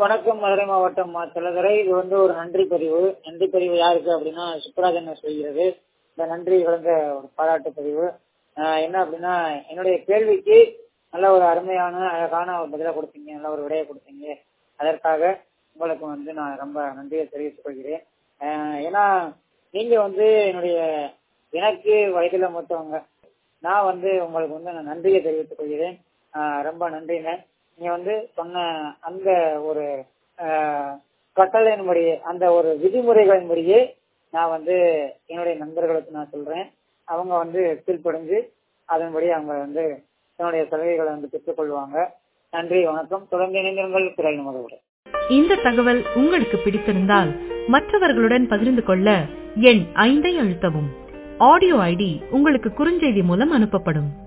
வணக்கம் மதுரை மாவட்டம் தெலதுரை இது வந்து ஒரு நன்றி பதிவு நன்றி பதிவு யாருக்கு அப்படின்னா சுப்ராஜன் சொல்கிறது இந்த நன்றி கலந்த ஒரு பாராட்டு பதிவு ஆஹ் என்ன அப்படின்னா என்னுடைய கேள்விக்கு நல்ல ஒரு அருமையான அழகான ஒரு பதிலை கொடுத்தீங்க நல்ல ஒரு விடையை கொடுத்தீங்க அதற்காக உங்களுக்கு வந்து நான் ரொம்ப நன்றியை தெரிவித்துக் கொள்கிறேன் ஆஹ் ஏன்னா நீங்க வந்து என்னுடைய எனக்கு வயதுல மூத்தவங்க நான் வந்து உங்களுக்கு வந்து நான் நன்றியை தெரிவித்துக் கொள்கிறேன் ஆஹ் ரொம்ப நன்றிங்க நீங்க வந்து சொன்ன அந்த ஒரு ஆஹ் கட்டளையின்படியே அந்த ஒரு விதிமுறைகளின்படியே நான் வந்து என்னுடைய நண்பர்களுக்கு நான் சொல்றேன் அவங்க வந்து கீழ்ப்படிஞ்சு அதன்படி அவங்க வந்து என்னுடைய சலுகைகளை வந்து பெற்றுக்கொள்வாங்க நன்றி வணக்கம் தொடர்ந்து இணைந்தவர்கள் குரல் நமதோடு இந்த தகவல் உங்களுக்கு பிடித்திருந்தால் மற்றவர்களுடன் பகிர்ந்து கொள்ள எண் ஐந்தை அழுத்தவும் ஆடியோ ஐடி உங்களுக்கு குறுஞ்செய்தி மூலம் அனுப்பப்படும்